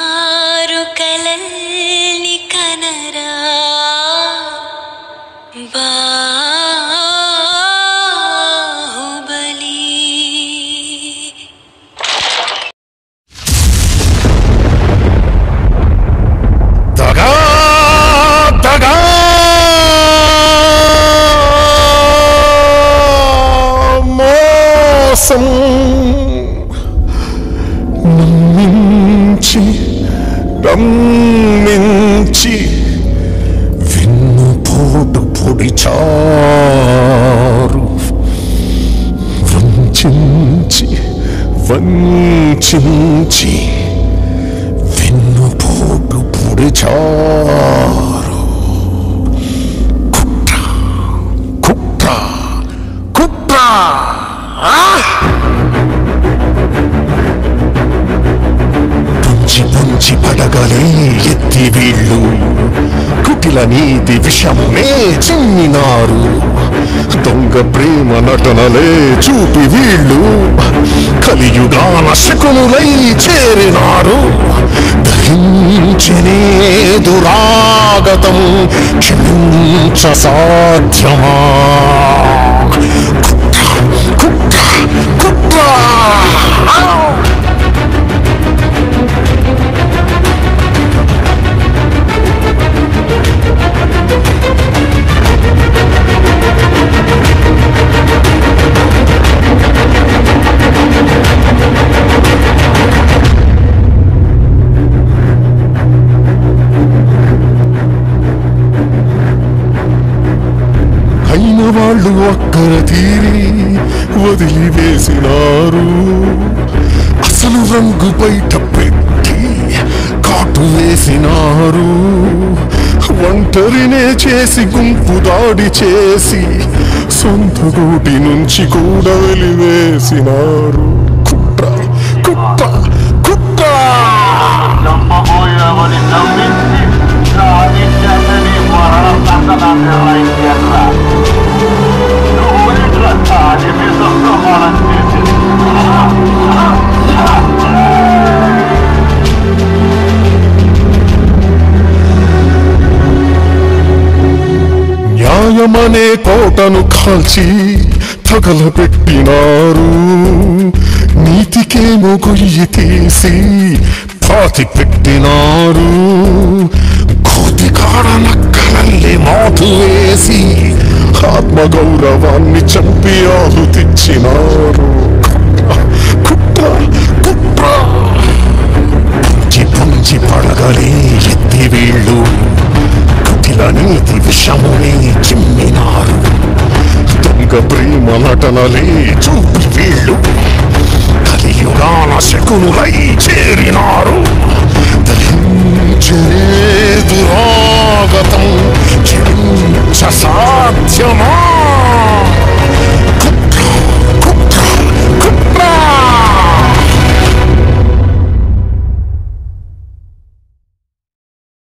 బంగారు కలల్ని కనరా బాహుబలి దగా దగా మోసం నమ్మించి నమ్మించి వెన్నుపోటు పొడిచారు వంచించి వంచించి వెన్నుపోటు పొడిచారు కుట్ర కుట్ర కుట్ర పుంచి పుంచి పడగలే ఎత్తి వీళ్ళు కుటిల నీతి విషమునే చిమ్మినారు దొంగ ప్రేమ నటనలే చూపి వీళ్ళు కలియుగాన శకునులై చేరినారు ధరించనే దురాగతం క్షమించ సాధ్యమా కుట్ర కుట్ర కుట్ర అయిన వాళ్ళు అక్కర తీరి వదిలివేసినారు అసలు రంగు బయట పెట్టి కాటు వేసినారు ఒంటరినే చేసి గుంపు దాడి చేసి సొంత గూటి నుంచి కూడా వెలివేసినారు కుట్ర కుట్ర కుట్ర చంపబోయేవని నమ్మించి సాధించని మరణం సంతనాన్ని రైతేట్రా నువ్వు ఇట్లా సాధి ప్రమాణం చేసి న్యాయమనే కోటను కాల్చి తగలబెట్టినారు నీతికేమో గొయ్యి తీసి పాతి పెట్టినారు కోతి కాడ నక్కలల్లి మాటు వేసి ఆత్మగౌరవాన్ని చంపి ఆహుతిచ్చినారు కుట్ర కుట్ర పుంచి పుంచి పడగలే ఎత్తి వీళ్ళు కుటిల నీతి విషమునే చిమ్మినారు దొంగ ప్రేమ నటనలే చూపి వీళ్ళు కలియుగాన శకునులై చేరినారు